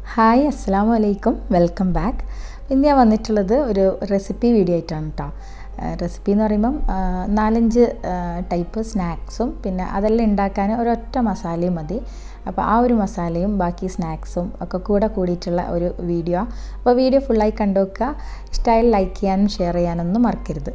hi അസ്സാം വലൈക്കും welcome back ഇന്ന് ഞാൻ വന്നിട്ടുള്ളത് ഒരു റെസിപ്പി വീഡിയോ ആയിട്ടാണ് കേട്ടോ റെസിപ്പി എന്ന് പറയുമ്പം ആ, നാലഞ്ച് ടൈപ്പ് സ്നാക്സും പിന്നെ അതെല്ലാം ഉണ്ടാക്കാൻ ഒരൊറ്റ മസാലയും മതി അപ്പോൾ ആ ഒരു മസാലയും ബാക്കി സ്നാക്സും ഒക്കെ കൂടെ കൂടിയിട്ടുള്ള ഒരു വീഡിയോ അപ്പോൾ വീഡിയോ ഫുള്ളായി കണ്ടു വെക്കുക ഇഷ്ടമായാൽ ലൈക്ക് ചെയ്യാനും ഷെയർ ചെയ്യാനൊന്നും മറക്കരുത്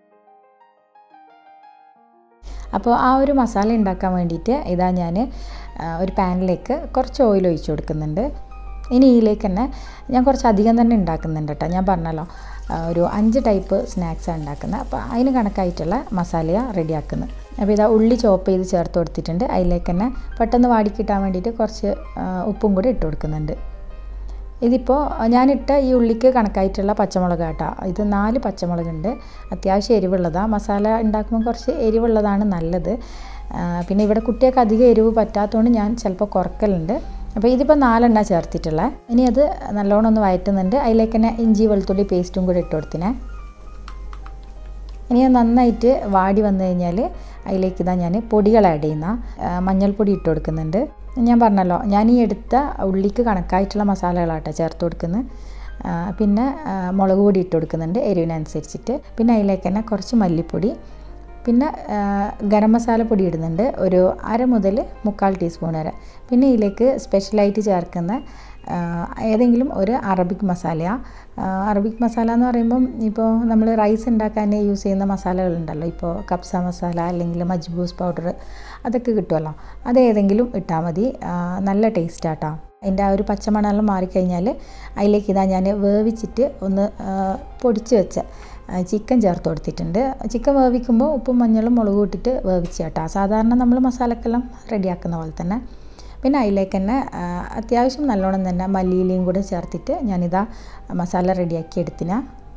അപ്പോൾ ആ ഒരു മസാല ഉണ്ടാക്കാൻ വേണ്ടിയിട്ട് ഇതാ ഞാൻ ഒരു പാനിലേക്ക് കുറച്ച് ഓയിൽ ഒഴിച്ച് കൊടുക്കുന്നുണ്ട് ഇനി ഇതിലേക്ക് തന്നെ ഞാൻ കുറച്ച് അധികം തന്നെ ഉണ്ടാക്കുന്നുണ്ട് കേട്ടോ ഞാൻ പറഞ്ഞല്ലോ ആ, ഒരു അഞ്ച് ടൈപ്പ് സ്നാക്സാണ് ഉണ്ടാക്കുന്നത് അപ്പോൾ അതിന് കണക്കായിട്ടുള്ള മസാലയാണ് റെഡിയാക്കുന്നത് അപ്പോൾ ഇതാ ഉള്ളി ചോപ്പ് ചെയ്ത് ചേർത്ത് കൊടുത്തിട്ടുണ്ട് അതിലേക്ക് തന്നെ പെട്ടെന്ന് വാടിക്കിട്ടാൻ വേണ്ടിയിട്ട് കുറച്ച് ആ, ഉപ്പും കൂടി ഇട്ട് കൊടുക്കുന്നുണ്ട് ഇതിപ്പോൾ ഞാനിട്ട ഈ ഉള്ളിക്ക് കണക്കായിട്ടുള്ള പച്ചമുളക് കേട്ടോ ഇത് നാല് പച്ചമുളകുണ്ട് അത്യാവശ്യം എരിവുള്ളതാണ് മസാല ഉണ്ടാക്കുമ്പോൾ കുറച്ച് എരിവുള്ളതാണ് നല്ലത് ആ, പിന്നെ ഇവിടെ കുട്ടികൾക്ക് അധികം എരിവ് പറ്റാത്തതുകൊണ്ട് ഞാൻ ചിലപ്പോൾ കുറക്കലുണ്ട് അപ്പോൾ ഇതിപ്പോൾ നാലെണ്ണ ചേർത്തിട്ടുള്ളത് ഇനി അത് നല്ലോണം ഒന്ന് വയറ്റുന്നുണ്ട് അതിലേക്ക് തന്നെ ഇഞ്ചി വെളുത്തുള്ളി പേസ്റ്റും കൂടി ഇട്ട് കൊടുത്തിനെ ഇനി അത് നന്നായിട്ട് വാടി വന്നു കഴിഞ്ഞാൽ അതിലേക്ക് ഇതാ ഞാൻ പൊടികൾ ആഡ് ചെയ്യുന്ന ആ, മഞ്ഞൾപ്പൊടി ഇട്ട് കൊടുക്കുന്നുണ്ട് ഞാൻ പറഞ്ഞല്ലോ ഞാൻ ഈ എടുത്ത ഉള്ളിക്ക് കണക്കായിട്ടുള്ള മസാലകളാട്ടോ ചേർത്ത് കൊടുക്കുന്നത് ആ, പിന്നെ ആ, മുളക് പൊടി ഇട്ട് കൊടുക്കുന്നുണ്ട് എരിവിനനുസരിച്ചിട്ട് പിന്നെ അതിലേക്ക് തന്നെ കുറച്ച് മല്ലിപ്പൊടി പിന്നെ ആ, ഗരം മസാല പൊടി ഇടുന്നുണ്ട് ഒരു അര മുതൽ മുക്കാൽ ടീസ്പൂൺ വരെ പിന്നെ ഇതിലേക്ക് സ്പെഷ്യലായിട്ട് ചേർക്കുന്ന ആ, ഏതെങ്കിലും ഒരു അറബിക് മസാലയാണ് അറബിക് മസാല എന്ന് പറയുമ്പം ഇപ്പോൾ നമ്മൾ റൈസ് ഉണ്ടാക്കാൻ യൂസ് ചെയ്യുന്ന മസാലകളുണ്ടല്ലോ ഇപ്പോൾ കപ്സ മസാല അല്ലെങ്കിൽ മജ്ബൂസ് പൗഡർ അതൊക്കെ കിട്ടുമല്ലോ അത് ഏതെങ്കിലും ഇട്ടാൽ മതി ആ, നല്ല ടേസ്റ്റാട്ടോ അതിൻ്റെ ആ ഒരു പച്ചമണമെല്ലാം മാറിക്കഴിഞ്ഞാൽ അതിലേക്ക് ഇതാ ഞാൻ വേവിച്ചിട്ട് ഒന്ന് ആ, പൊടിച്ച് വെച്ച ആ, ചിക്കൻ ചേർത്ത് കൊടുത്തിട്ടുണ്ട് ചിക്കൻ വേവിക്കുമ്പോൾ ഉപ്പും മഞ്ഞളും മുളകും ഇട്ടിട്ട് വേവിച്ച് കേട്ടോ സാധാരണ നമ്മൾ മസാലക്കെല്ലാം റെഡിയാക്കുന്ന പോലെ തന്നെ പിന്നെ അതിലേക്ക് തന്നെ ആ, അത്യാവശ്യം നല്ലോണം തന്നെ മല്ലിയിലയും കൂടെ ചേർത്തിട്ട് ഞാനിതാ മസാല റെഡിയാക്കി എടുത്തിനാ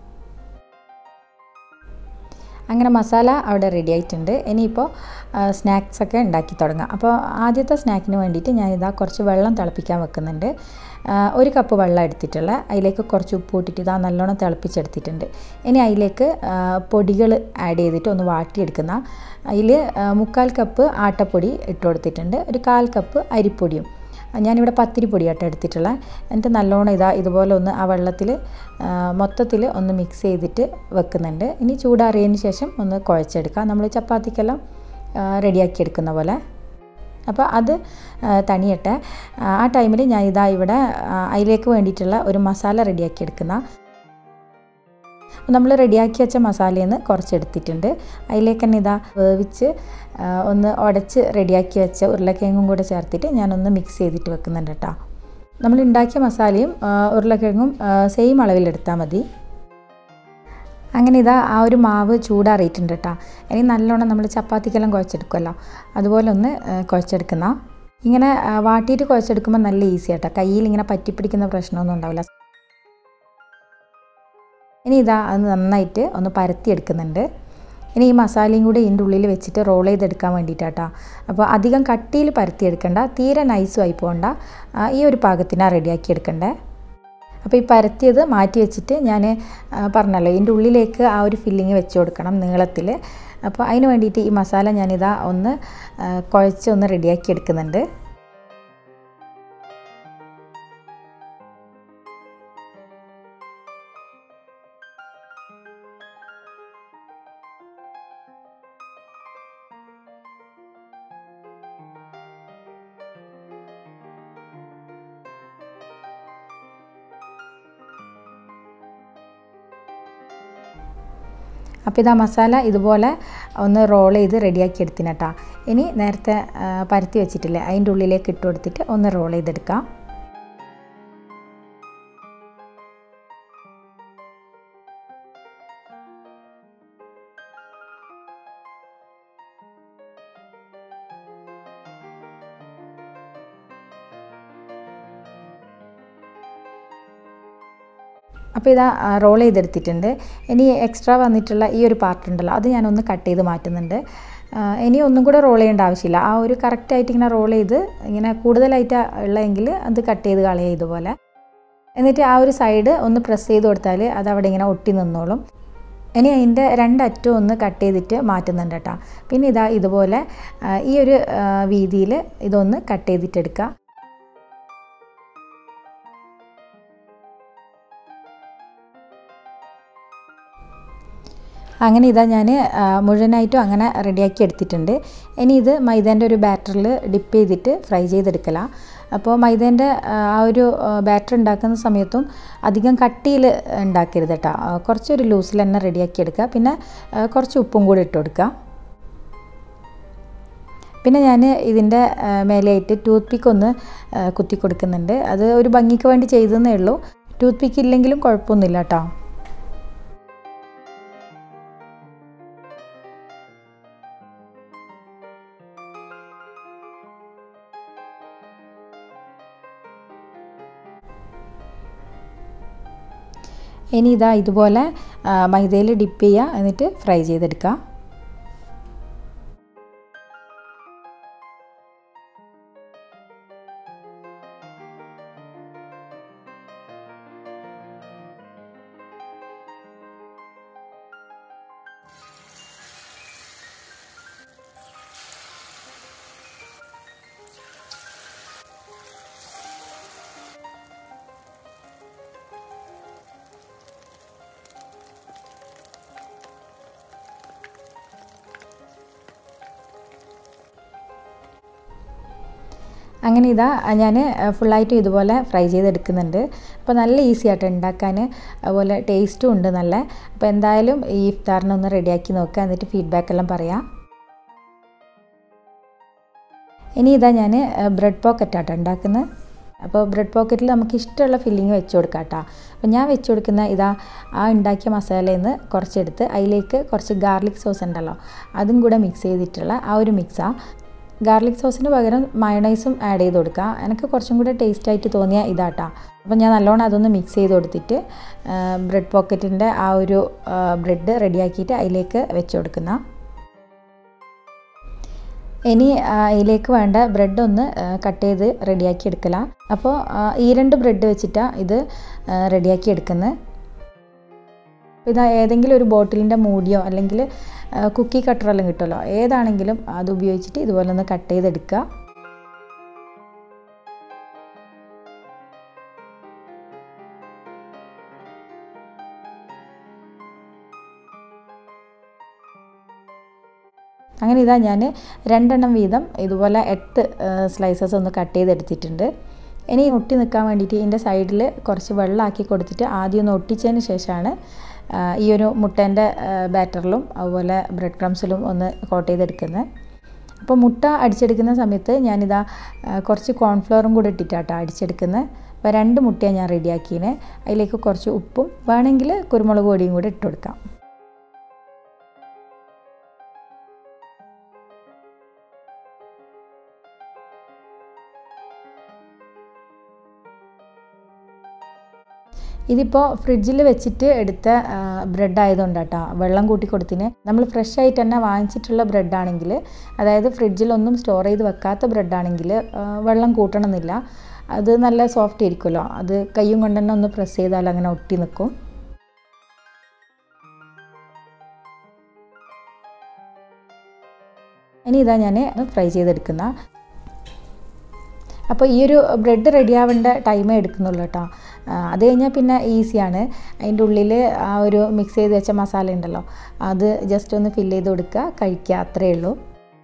അങ്ങനെ മസാല അവിടെ റെഡി ആയിട്ടുണ്ട് ഇനിയിപ്പോൾ സ്നാക്സ് ഒക്കെ ഉണ്ടാക്കി തുടങ്ങാം അപ്പോൾ ആദ്യത്തെ സ്നാക്കിന് വേണ്ടിയിട്ട് ഞാനിതാ കുറച്ച് വെള്ളം തിളപ്പിക്കാൻ വെക്കുന്നുണ്ട് ആ, ഒരു കപ്പ് വെള്ളം എടുത്തിട്ടുള്ള അതിലേക്ക് കുറച്ച് ഉപ്പ് ഇട്ടിട്ട് ഇതാ നല്ലോണം തിളപ്പിച്ചെടുത്തിട്ടുണ്ട് ഇനി അതിലേക്ക് പൊടികൾ ആഡ് ചെയ്തിട്ട് ഒന്ന് വാട്ടിയെടുക്കുന്ന അതിൽ മുക്കാൽ കപ്പ് ആട്ടപ്പൊടി ഇട്ട് കൊടുത്തിട്ടുണ്ട് ഒരു കാൽ കപ്പ് അരിപ്പൊടിയും ഞാനിവിടെ പത്തിരി പൊടിയാട്ടോ എടുത്തിട്ടുള്ള എന്നിട്ട് നല്ലോണം ഇതാ ഇതുപോലെ ഒന്ന് ആ വെള്ളത്തിൽ മൊത്തത്തിൽ ഒന്ന് മിക്സ് ചെയ്തിട്ട് വെക്കുന്നുണ്ട് ഇനി ചൂടാറിയതിന് ശേഷം ഒന്ന് കുഴച്ചെടുക്കാം നമ്മൾ ചപ്പാത്തിക്കെല്ലാം റെഡിയാക്കി എടുക്കുന്ന പോലെ അപ്പോൾ അത് ആ, തണിയട്ടെ ആ, ആ ടൈമിൽ ഞാൻ ഇതാ ഇവിടെ ആ, അതിലേക്ക് വേണ്ടിയിട്ടുള്ള ഒരു മസാല റെഡിയാക്കി എടുക്കുന്ന നമ്മൾ റെഡിയാക്കി വെച്ച മസാലയിൽ നിന്ന് കുറച്ചെടുത്തിട്ടുണ്ട് അതിലേക്ക് തന്നെ ഇതാ വേവിച്ച് ആ, ഒന്ന് ഉടച്ച് റെഡിയാക്കി വെച്ച ഉരുളക്കിഴങ്ങും കൂടെ ചേർത്തിട്ട് ഞാനൊന്ന് മിക്സ് ചെയ്തിട്ട് വെക്കുന്നുണ്ട് കേട്ടോ നമ്മൾ ഉണ്ടാക്കിയ മസാലയും ആ, ഉരുളക്കിഴങ്ങും സെയിം അളവിലെടുത്താൽ മതി അങ്ങനെ ഇതാ ആ ഒരു മാവ് ചൂടാറിയിട്ടുണ്ട് കേട്ടോ ഇനി നല്ലോണം നമ്മൾ ചപ്പാത്തിക്കെല്ലാം കുഴച്ചെടുക്കുമല്ലോ അതുപോലെ ഒന്ന് ആ, കുഴച്ചെടുക്കുന്ന ഇങ്ങനെ ആ, വാട്ടിയിട്ട് കുഴച്ചെടുക്കുമ്പോൾ നല്ല ഈസി ആട്ടോ കയ്യിൽ ഇങ്ങനെ പറ്റിപ്പിടിക്കുന്ന പ്രശ്നമൊന്നും ഉണ്ടാവില്ല ഇനി ഇതാ അത് നന്നായിട്ട് ഒന്ന് പരത്തി എടുക്കുന്നുണ്ട് ഇനി ഈ മസാലയും കൂടി ഇതിൻ്റെ ഉള്ളിൽ വെച്ചിട്ട് റോൾ ചെയ്തെടുക്കാൻ വേണ്ടിയിട്ടാട്ടോ അപ്പോൾ അധികം കട്ടിയിൽ പരത്തി എടുക്കണ്ട തീരെ നൈസും ആയി പോകണ്ട ആ, ഈ ഒരു പാകത്തിനാണ് റെഡിയാക്കി എടുക്കണ്ടേ അപ്പോൾ ഈ പരത്തിയത് മാറ്റി വെച്ചിട്ട് ഞാൻ പറഞ്ഞല്ലോ ഇതിൻ്റെ ഉള്ളിലേക്ക് ആ ഒരു ഫില്ലിങ് വെച്ച് കൊടുക്കണം നീളത്തിൽ അപ്പോൾ അതിന് വേണ്ടിയിട്ട് ഈ മസാല ഞാനിതാ ഒന്ന് ആ, കുഴച്ച് ഒന്ന് റെഡിയാക്കി എടുക്കുന്നുണ്ട് അപ്പോൾ ഇതാ മസാല ഇതുപോലെ ഒന്ന് റോൾ ചെയ്ത് റെഡിയാക്കി എടുത്തിന് കേട്ടോ ഇനി നേരത്തെ ആ, പരത്തി വെച്ചിട്ടില്ലേ അതിൻ്റെ ഉള്ളിലേക്ക് ഇട്ട് കൊടുത്തിട്ട് ഒന്ന് റോൾ ചെയ്തെടുക്കാം അപ്പോൾ ഇതാ റോൾ ചെയ്തെടുത്തിട്ടുണ്ട് ഇനി എക്സ്ട്രാ വന്നിട്ടുള്ള ഈ ഒരു പാർട്ട് ഉണ്ടല്ലോ അത് ഞാനൊന്ന് കട്ട് ചെയ്ത് മാറ്റുന്നുണ്ട് ആ, ഇനി ഒന്നും കൂടെ റോൾ ചെയ്യേണ്ട ആവശ്യമില്ല ആ ഒരു കറക്റ്റായിട്ട് ഇങ്ങനെ റോൾ ചെയ്ത് ഇങ്ങനെ കൂടുതലായിട്ട് ഉള്ളതെങ്കിൽ അത് കട്ട് ചെയ്ത് കളയുക ഇതുപോലെ എന്നിട്ട് ആ ഒരു സൈഡ് ഒന്ന് പ്രസ് ചെയ്ത് കൊടുത്താൽ അത് അവിടെ ഇങ്ങനെ ഒട്ടി നിന്നോളും ഇനി അതിൻ്റെ രണ്ടറ്റവും ഒന്ന് കട്ട് ചെയ്തിട്ട് മാറ്റുന്നുണ്ട് കേട്ടോ പിന്നെ ഇതാ ഇതുപോലെ ആ, ഈ ഒരു വീതിയിൽ ഇതൊന്ന് കട്ട് ചെയ്തിട്ടെടുക്കുക അങ്ങനെ ഇതാ ഞാൻ മുഴുവനായിട്ടും അങ്ങനെ റെഡിയാക്കി എടുത്തിട്ടുണ്ട് ഇനി ഇത് മൈദേൻ്റെ ഒരു ബാറ്ററിൽ ഡിപ്പ് ചെയ്തിട്ട് ഫ്രൈ ചെയ്തെടുക്കലാണ് അപ്പോൾ മൈദേൻ്റെ ആ ഒരു ബാറ്റർ ഉണ്ടാക്കുന്ന സമയത്തും അധികം കട്ടിയിൽ ഉണ്ടാക്കരുത് കേട്ടോ കുറച്ചൊരു ലൂസിൽ തന്നെ റെഡിയാക്കി എടുക്കുക പിന്നെ കുറച്ച് ഉപ്പും കൂടി ഇട്ട് കൊടുക്കുക പിന്നെ ഞാൻ ഇതിൻ്റെ മേലെയായിട്ട് ടൂത്ത് പിക്ക് ഒന്ന് കുത്തി കൊടുക്കുന്നുണ്ട് അത് ഒരു ഭംഗിക്ക് വേണ്ടി ചെയ്തതേ ഉള്ളൂ ടൂത്ത് പിക്ക് ഇല്ലെങ്കിലും കുഴപ്പമൊന്നുമില്ല കേട്ടോ ഇനി ഇതാ ഇതുപോലെ മൈദയിൽ ഡിപ്പ് ചെയ്യുക എന്നിട്ട് ഫ്രൈ ചെയ്തെടുക്കുക അങ്ങനെ ഇതാ ഞാൻ ഫുള്ളായിട്ടും ഇതുപോലെ ഫ്രൈ ചെയ്തെടുക്കുന്നുണ്ട് അപ്പോൾ നല്ല ഈസി ആയിട്ട് ഉണ്ടാക്കാൻ അതുപോലെ ടേസ്റ്റും ഉണ്ട് നല്ല അപ്പോൾ എന്തായാലും ഈ ഇഫ്താറിനെ ഒന്ന് റെഡിയാക്കി നോക്കുക എന്നിട്ട് ഫീഡ്ബാക്ക് എല്ലാം പറയാം ഇനി ഇതാ ഞാൻ ബ്രെഡ് പോക്കറ്റാട്ടോ ഉണ്ടാക്കുന്നത് അപ്പോൾ ബ്രെഡ് പോക്കറ്റിൽ നമുക്ക് ഇഷ്ടമുള്ള ഫില്ലിങ് വെച്ച് കൊടുക്കാം കേട്ടോ അപ്പോൾ ഞാൻ വെച്ച് കൊടുക്കുന്ന ഇതാ ആ ഉണ്ടാക്കിയ മസാലയിൽ നിന്ന് കുറച്ചെടുത്ത് അതിലേക്ക് കുറച്ച് ഗാർലിക് സോസ് ഉണ്ടല്ലോ അതും കൂടെ മിക്സ് ചെയ്തിട്ടുള്ള ആ ഒരു മിക്സാണ് ഗാർലിക് സോസിന് പകരം മയണൈസും ആഡ് ചെയ്ത് കൊടുക്കുക എനിക്ക് കുറച്ചും കൂടെ ടേസ്റ്റ് ആയിട്ട് തോന്നിയ ഇതാട്ടാ അപ്പോൾ ഞാൻ നല്ലോണം അതൊന്ന് മിക്സ് ചെയ്ത് കൊടുത്തിട്ട് ബ്രെഡ് പോക്കറ്റിൻ്റെ ആ ഒരു ബ്രെഡ് റെഡിയാക്കിയിട്ട് അതിലേക്ക് വെച്ച് കൊടുക്കുന്ന ഇനി അതിലേക്ക് വേണ്ട ബ്രെഡ് ഒന്ന് കട്ട് ചെയ്ത് റെഡിയാക്കി എടുക്കല അപ്പോൾ ഈ രണ്ട് ബ്രെഡ് വെച്ചിട്ടാണ് ഇത് റെഡിയാക്കി എടുക്കുന്നത് ഇത് ഏതെങ്കിലും ഒരു ബോട്ടിലിൻ്റെ മൂടിയോ അല്ലെങ്കിൽ കുക്കി കട്ടറെല്ലാം കിട്ടുമല്ലോ ഏതാണെങ്കിലും അത് ഉപയോഗിച്ചിട്ട് ഇതുപോലെ ഒന്ന് കട്ട് ചെയ്തെടുക്കുക അങ്ങനെ ഇതാ ഞാൻ രണ്ടെണ്ണം വീതം ഇതുപോലെ എട്ട് സ്ലൈസസ് ഒന്ന് കട്ട് ചെയ്തെടുത്തിട്ടുണ്ട് ഇനി ഒട്ടി നിൽക്കാൻ വേണ്ടിയിട്ട് ഇതിൻ്റെ സൈഡിൽ കുറച്ച് വെള്ളമാക്കി കൊടുത്തിട്ട് ആദ്യം ഒന്ന് ഒട്ടിച്ചതിന് ശേഷമാണ് ഈ ഒരു മുട്ടേൻ്റെ ബാറ്ററിലും അതുപോലെ ബ്രെഡ് ക്രംസിലും ഒന്ന് കോട്ട് ചെയ്തെടുക്കുന്നത് അപ്പോൾ മുട്ട അടിച്ചെടുക്കുന്ന സമയത്ത് ഞാനിതാ കുറച്ച് കോൺഫ്ലവറും കൂടി ഇട്ടിട്ടാട്ടോ അടിച്ചെടുക്കുന്നത് അപ്പോൾ രണ്ട് മുട്ടയാണ് ഞാൻ റെഡിയാക്കിയത് അതിലേക്ക് കുറച്ച് ഉപ്പും വേണമെങ്കിൽ കുരുമുളക് പൊടിയും കൂടി ഇട്ട് കൊടുക്കാം ഇതിപ്പോൾ ഫ്രിഡ്ജിൽ വെച്ചിട്ട് എടുത്ത ബ്രെഡ് ആയതുകൊണ്ട് കേട്ടോ വെള്ളം കൂട്ടി കൊടുത്തിന് നമ്മൾ ഫ്രഷ് ആയിട്ട് തന്നെ വാങ്ങിച്ചിട്ടുള്ള ബ്രെഡ് ആണെങ്കിൽ അതായത് ഫ്രിഡ്ജിലൊന്നും സ്റ്റോർ ചെയ്ത് വെക്കാത്ത ബ്രെഡ് ആണെങ്കിൽ വെള്ളം കൂട്ടണമെന്നില്ല അത് നല്ല സോഫ്റ്റ് ആയിരിക്കുമല്ലോ അത് കൈയും കൊണ്ട് തന്നെ ഒന്ന് പ്രസ് ചെയ്താൽ അങ്ങനെ ഒട്ടി നിൽക്കും ഇനി ഇതാ ഞാൻ ഫ്രൈ ചെയ്തെടുക്കുന്ന അപ്പോൾ ഈ ഒരു ബ്രെഡ് റെഡി ആവേണ്ട ടൈമേ എടുക്കുന്നുള്ളൂ കേട്ടോ അത് കഴിഞ്ഞാൽ പിന്നെ ഈസിയാണ് അതിൻ്റെ ഉള്ളിൽ ആ ഒരു മിക്സ് ചെയ്ത് വെച്ച മസാല ഉണ്ടല്ലോ അത് ജസ്റ്റ് ഒന്ന് ഫില്ല് ചെയ്ത് കൊടുക്കുക കഴിക്കുക അത്രയേ ഉള്ളൂ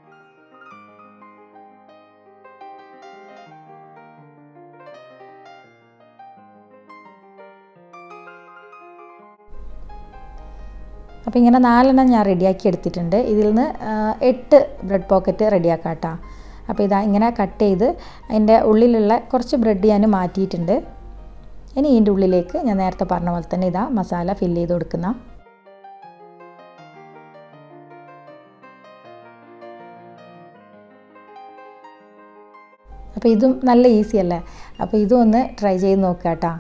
അപ്പോൾ ഇങ്ങനെ നാലെണ്ണം ഞാൻ റെഡിയാക്കി എടുത്തിട്ടുണ്ട് ഇതിൽ നിന്ന് എട്ട് ബ്രെഡ് പോക്കറ്റ് റെഡിയാക്കാം കേട്ടോ അപ്പോൾ ഇതാ ഇങ്ങനെ കട്ട് ചെയ്ത് അതിൻ്റെ ഉള്ളിലുള്ള കുറച്ച് ബ്രെഡ് ഞാൻ മാറ്റിയിട്ടുണ്ട് ഇനി ഇതിൻ്റെ ഉള്ളിലേക്ക് ഞാൻ നേരത്തെ പറഞ്ഞ പോലെ തന്നെ ഇതാ മസാല ഫില്ല് ചെയ്ത് കൊടുക്കുന്ന അപ്പോൾ ഇതും നല്ല ഈസി അല്ലേ അപ്പോൾ ഇതും ഒന്ന് ട്രൈ ചെയ്ത് നോക്കുക കേട്ടോ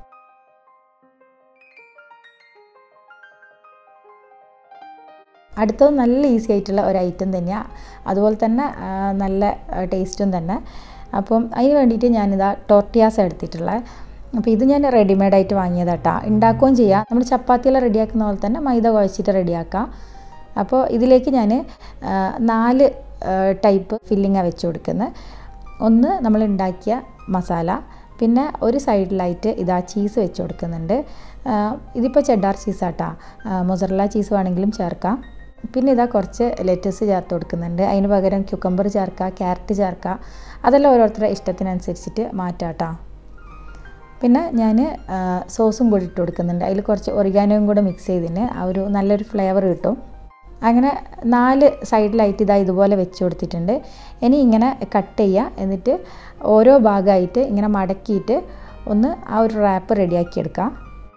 അടുത്തത് നല്ല ഈസി ആയിട്ടുള്ള ഒരു ഐറ്റം തന്നെയാണ് അതുപോലെ തന്നെ നല്ല ടേസ്റ്റും തന്നെ അപ്പം അതിന് വേണ്ടിയിട്ട് ഞാനിതാ ടോർട്ടിയാസ് എടുത്തിട്ടുള്ളത് അപ്പോൾ ഇത് ഞാൻ റെഡിമെയ്ഡായിട്ട് വാങ്ങിയതാട്ടാ ഉണ്ടാക്കുകയും ചെയ്യാം നമ്മൾ ചപ്പാത്തിയെല്ലാം റെഡിയാക്കുന്ന പോലെ തന്നെ മൈദ കുഴച്ചിട്ട് റെഡിയാക്കാം അപ്പോൾ ഇതിലേക്ക് ഞാൻ നാല് ടൈപ്പ് ഫില്ലിങ്ങാണ് വെച്ച് കൊടുക്കുന്നത് ഒന്ന് നമ്മൾ ഉണ്ടാക്കിയ മസാല പിന്നെ ഒരു സൈഡിലായിട്ട് ഇതാ ചീസ് വെച്ച് കൊടുക്കുന്നുണ്ട് ഇതിപ്പോൾ ചെഡാർ ചീസാട്ടാ മൊസറല്ല ചീസ് വേണമെങ്കിലും ചേർക്കാം പിന്നെ ഇതാ കുറച്ച് ലെറ്റസ് ചേർത്ത് കൊടുക്കുന്നുണ്ട് അതിന് പകരം ക്യുക്കമ്പർ ചേർക്കുക ക്യാരറ്റ് ചേർക്കുക അതെല്ലാം ഓരോരുത്തരുടെ ഇഷ്ടത്തിനനുസരിച്ചിട്ട് മാറ്റാട്ടോ പിന്നെ ഞാൻ സോസും കൂടി ഇട്ട് കൊടുക്കുന്നുണ്ട് അതിൽ കുറച്ച് ഒറിഗാനോയും കൂടെ മിക്സ് ചെയ്തിന് ആ ഒരു നല്ലൊരു ഫ്ലേവർ കിട്ടും അങ്ങനെ നാല് സൈഡിലായിട്ട് ഇതാ ഇതുപോലെ വെച്ച് കൊടുത്തിട്ടുണ്ട് ഇനി ഇങ്ങനെ കട്ട് ചെയ്യുക എന്നിട്ട് ഓരോ ഭാഗമായിട്ട് ഇങ്ങനെ മടക്കിയിട്ട് ഒന്ന് ആ ഒരു റാപ്പ് റെഡിയാക്കി എടുക്കാം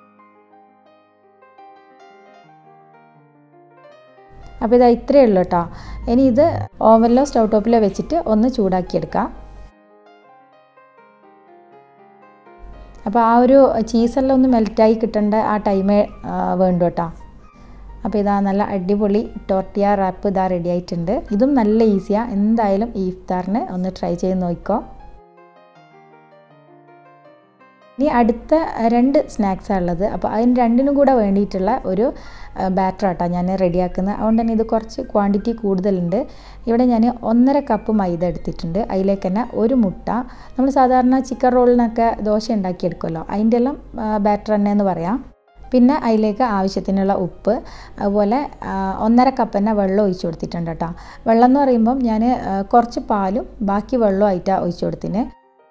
അപ്പോൾ ഇതാ ഇത്രയേ ഉള്ളൂ കേട്ടോ ഇനി ഇത് ഓവനിലോ സ്റ്റൗ ടോപ്പിലോ വെച്ചിട്ട് ഒന്ന് ചൂടാക്കിയെടുക്കാം അപ്പോൾ ആ ഒരു ചീസെല്ലാം ഒന്ന് മെൽറ്റായി കിട്ടേണ്ട ആ ടൈമേ വേണ്ടു കേട്ടോ അപ്പോൾ ഇതാ നല്ല അടിപൊളി ടോർട്ടിയ റാപ്പ് ഇതാ റെഡി ആയിട്ടുണ്ട് ഇതും നല്ല ഈസിയാണ് എന്തായാലും ഈ ഇഫ്താറിന് ഒന്ന് ട്രൈ ചെയ്ത് നോക്കിക്കോ ഇനി അടുത്ത രണ്ട് സ്നാക്സാണ് ഉള്ളത് അപ്പോൾ അതിന് രണ്ടിനും കൂടെ വേണ്ടിയിട്ടുള്ള ഒരു ബാറ്റർ ആട്ടോ ഞാൻ റെഡിയാക്കുന്നത് അതുകൊണ്ട് തന്നെ ഇത് കുറച്ച് ക്വാണ്ടിറ്റി കൂടുതലുണ്ട് ഇവിടെ ഞാൻ ഒന്നര കപ്പ് മൈദ എടുത്തിട്ടുണ്ട് അതിലേക്ക് തന്നെ ഒരു മുട്ട നമ്മൾ സാധാരണ ചിക്കൻ റോളിനൊക്കെ ദോശ ഉണ്ടാക്കിയെടുക്കുമല്ലോ അതിൻ്റെ എല്ലാം ബാറ്റർ തന്നെ എന്ന് പറയാം പിന്നെ അതിലേക്ക് ആവശ്യത്തിനുള്ള ഉപ്പ് അതുപോലെ ഒന്നര കപ്പ് തന്നെ വെള്ളം ഒഴിച്ചു കൊടുത്തിട്ടുണ്ട് കേട്ടോ വെള്ളം എന്ന് പറയുമ്പം ഞാൻ കുറച്ച് പാലും ബാക്കി വെള്ളവും ആയിട്ടാണ് ഒഴിച്ചു കൊടുത്തിന്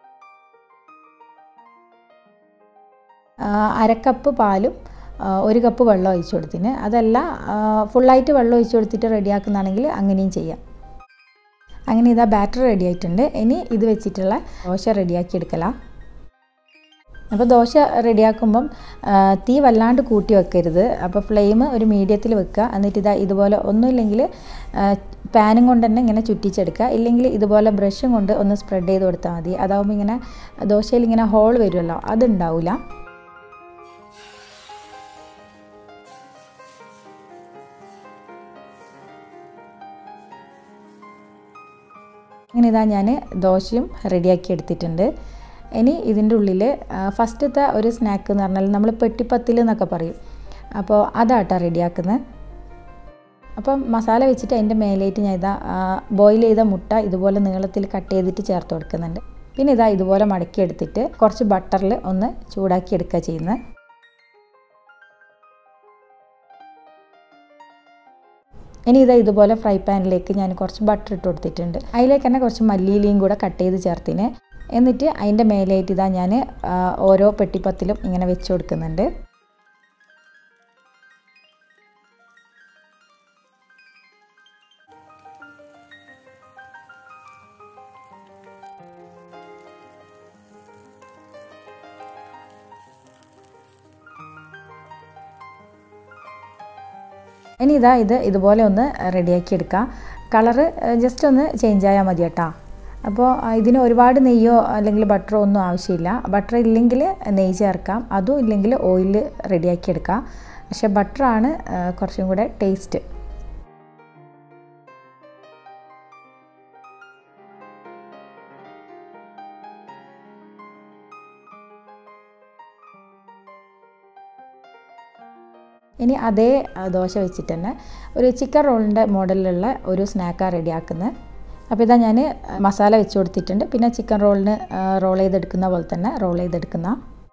അരക്കപ്പ് പാലും ഒരു കപ്പ് വെള്ളം ഒഴിച്ചു കൊടുത്തിന് അതല്ല ഫുള്ളായിട്ട് വെള്ളം ഒഴിച്ചു കൊടുത്തിട്ട് റെഡിയാക്കുന്നതാണെങ്കിൽ അങ്ങനെയും ചെയ്യാം അങ്ങനെ ഇതാ ബാറ്റർ റെഡി ആയിട്ടുണ്ട് ഇനി ഇത് വെച്ചിട്ടുള്ള ദോശ റെഡിയാക്കി എടുക്കലാണ് അപ്പോൾ ദോശ റെഡിയാക്കുമ്പം തീ വല്ലാണ്ട് കൂട്ടി വെക്കരുത് അപ്പോൾ ഫ്ലെയിം ഒരു മീഡിയത്തിൽ വെക്കുക എന്നിട്ട് ഇതാ ഇതുപോലെ ഒന്നുമില്ലെങ്കിൽ പാനും കൊണ്ട് തന്നെ ഇങ്ങനെ ചുറ്റിച്ചെടുക്കുക ഇല്ലെങ്കിൽ ഇതുപോലെ ബ്രഷും കൊണ്ട് ഒന്ന് സ്പ്രെഡ് ചെയ്ത് കൊടുത്താൽ മതി അതാവുമ്പോൾ ഇങ്ങനെ ദോശയിൽ ഇങ്ങനെ ഹോൾ വരുമല്ലോ അതുണ്ടാവില്ല ഇങ്ങനെ ഇതാ ഞാൻ ദോശയും റെഡിയാക്കി എടുത്തിട്ടുണ്ട് ഇനി ഇതിൻ്റെ ഉള്ളിൽ ഫസ്റ്റത്തെ ഒരു സ്നാക്ക് എന്ന് പറഞ്ഞാൽ നമ്മൾ പെട്ടിപ്പത്തിൽ എന്നൊക്കെ പറയും അപ്പോൾ അതാട്ടോ റെഡിയാക്കുന്നത് അപ്പം മസാല വെച്ചിട്ട് അതിൻ്റെ മേലേറ്റ് ഞാൻ ഇതാ ബോയിൽ ചെയ്ത മുട്ട ഇതുപോലെ നീളത്തിൽ കട്ട് ചെയ്തിട്ട് ചേർത്ത് കൊടുക്കുന്നുണ്ട് പിന്നെ ഇതാ ഇതുപോലെ മടക്കി എടുത്തിട്ട് കുറച്ച് ബട്ടറിൽ ഒന്ന് ചൂടാക്കി എടുക്കുക ചെയ്യുന്നത് ഇനി ഇതാ ഇതുപോലെ ഫ്രൈ പാനിലേക്ക് ഞാൻ കുറച്ച് ബട്ടർ ഇട്ട് കൊടുത്തിട്ടുണ്ട് അതിലേക്ക് തന്നെ കുറച്ച് മല്ലിയിലയും കൂടെ കട്ട് ചെയ്ത് ചേർത്തിന് എന്നിട്ട് അതിൻ്റെ മേലേറ്റ് ഇതാ ഞാൻ ഓരോ പെട്ടിപ്പത്തിലും ഇങ്ങനെ വെച്ച് കൊടുക്കുന്നുണ്ട് ഇനി ഇതാ ഇത് ഇതുപോലെ ഒന്ന് റെഡിയാക്കി എടുക്കാം കളറ് ജസ്റ്റ് ഒന്ന് ചേഞ്ച് ആയാൽ മതി കേട്ടോ അപ്പോൾ ഇതിന് ഒരുപാട് നെയ്യോ അല്ലെങ്കിൽ ബട്ടറോ ഒന്നും ആവശ്യമില്ല ബട്ടർ ഇല്ലെങ്കിൽ നെയ്യ് ചേർക്കാം അതും ഇല്ലെങ്കിൽ ഓയിൽ റെഡിയാക്കി എടുക്കാം പക്ഷെ ബട്ടറാണ് കുറച്ചും കൂടെ ടേസ്റ്റ് ഇനി അതേ ദോശ വെച്ചിട്ട് തന്നെ ഒരു ചിക്കൻ റോളിൻ്റെ മോഡലിലുള്ള ഒരു സ്നാക്കാണ് റെഡിയാക്കുന്നത് അപ്പോൾ ഇതാ ഞാൻ മസാല വെച്ച് കൊടുത്തിട്ടുണ്ട് പിന്നെ ചിക്കൻ റോളിന് റോൾ ചെയ്തെടുക്കുന്ന പോലെ തന്നെ റോൾ ചെയ്തെടുക്കുന്ന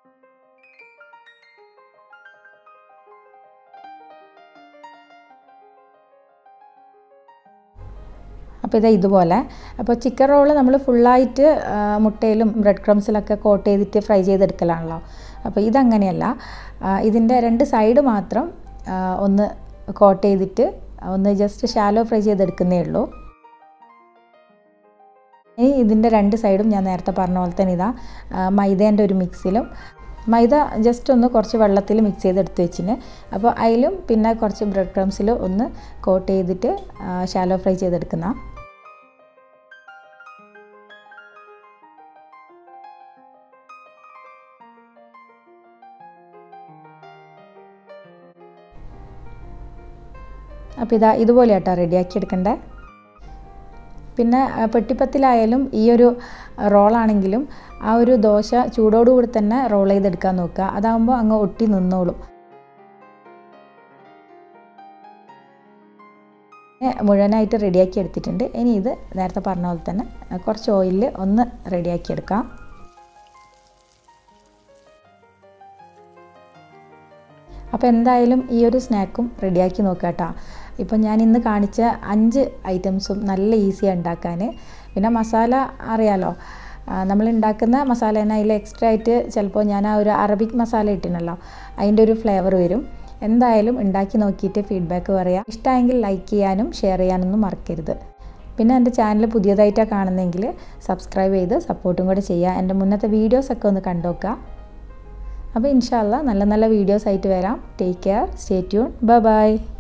അപ്പോൾ ഇതാ ഇതുപോലെ അപ്പോൾ ചിക്കൻ റോള് നമ്മൾ ഫുള്ളായിട്ട് മുട്ടയിലും ബ്രെഡ് ക്രംസിലൊക്കെ കോട്ട് ചെയ്തിട്ട് ഫ്രൈ ചെയ്തെടുക്കലാണല്ലോ അപ്പോൾ ഇതങ്ങനെയല്ല ഇതിൻ്റെ രണ്ട് സൈഡ് മാത്രം ഒന്ന് കോട്ട് ചെയ്തിട്ട് ഒന്ന് ജസ്റ്റ് ഷാലോ ഫ്രൈ ചെയ്തെടുക്കുന്നേ ഉള്ളൂ ഇനി ഇതിൻ്റെ രണ്ട് സൈഡും ഞാൻ നേരത്തെ പറഞ്ഞ പോലെ തന്നെ ഇതാ മൈദേൻ്റെ ഒരു മിക്സിലും മൈദ ജസ്റ്റ് ഒന്ന് കുറച്ച് വെള്ളത്തിൽ മിക്സ് ചെയ്തെടുത്ത് വെച്ചിന് അപ്പോൾ അതിലും പിന്നെ കുറച്ച് ബ്രെഡ് ക്രംസിലും ഒന്ന് കോട്ട് ചെയ്തിട്ട് ഷാലോ ഫ്രൈ ചെയ്തെടുക്കുന്ന അപ്പോൾ ഇതാ ഇതുപോലെ കേട്ടോ റെഡിയാക്കി എടുക്കണ്ടേ പിന്നെ പെട്ടിപ്പത്തിലായാലും ഈ ഒരു റോളാണെങ്കിലും ആ ഒരു ദോശ ചൂടോടുകൂടി തന്നെ റോൾ ചെയ്തെടുക്കാൻ നോക്കുക അതാകുമ്പോൾ അങ്ങ് ഒട്ടി നിന്നോളും മുഴുവനായിട്ട് റെഡിയാക്കി എടുത്തിട്ടുണ്ട് ഇനി ഇത് നേരത്തെ പറഞ്ഞ പോലെ തന്നെ കുറച്ച് ഓയിലിൽ ഒന്ന് റെഡിയാക്കി എടുക്കാം അപ്പോൾ എന്തായാലും ഈ ഒരു സ്നാക്കും റെഡിയാക്കി നോക്കുക കേട്ടോ ഇപ്പം ഞാൻ ഇന്ന് കാണിച്ച അഞ്ച് ഐറ്റംസും നല്ല ഈസിയാണ് ഉണ്ടാക്കാൻ പിന്നെ മസാല അറിയാലോ നമ്മൾ ഉണ്ടാക്കുന്ന മസാല തന്നെ അതിൽ എക്സ്ട്രാ ആയിട്ട് ചിലപ്പോൾ ഞാൻ ആ ഒരു അറബിക് മസാല ഇട്ടിനല്ലോ അതിൻ്റെ ഒരു ഫ്ലേവർ വരും എന്തായാലും ഉണ്ടാക്കി നോക്കിയിട്ട് ഫീഡ്ബാക്ക് പറയാം ഇഷ്ടമായെങ്കിൽ ലൈക്ക് ചെയ്യാനും ഷെയർ ചെയ്യാനൊന്നും മറക്കരുത് പിന്നെ എൻ്റെ ചാനൽ പുതിയതായിട്ടാണ് കാണുന്നതെങ്കിൽ സബ്സ്ക്രൈബ് ചെയ്ത് സപ്പോർട്ടും കൂടെ ചെയ്യുക എൻ്റെ മുന്നത്തെ വീഡിയോസൊക്കെ ഒന്ന് കണ്ടുനോക്കുക അപ്പോൾ ഇൻഷാല്ല നല്ല നല്ല വീഡിയോസ് ആയിട്ട് വരാം take care stay tune bye by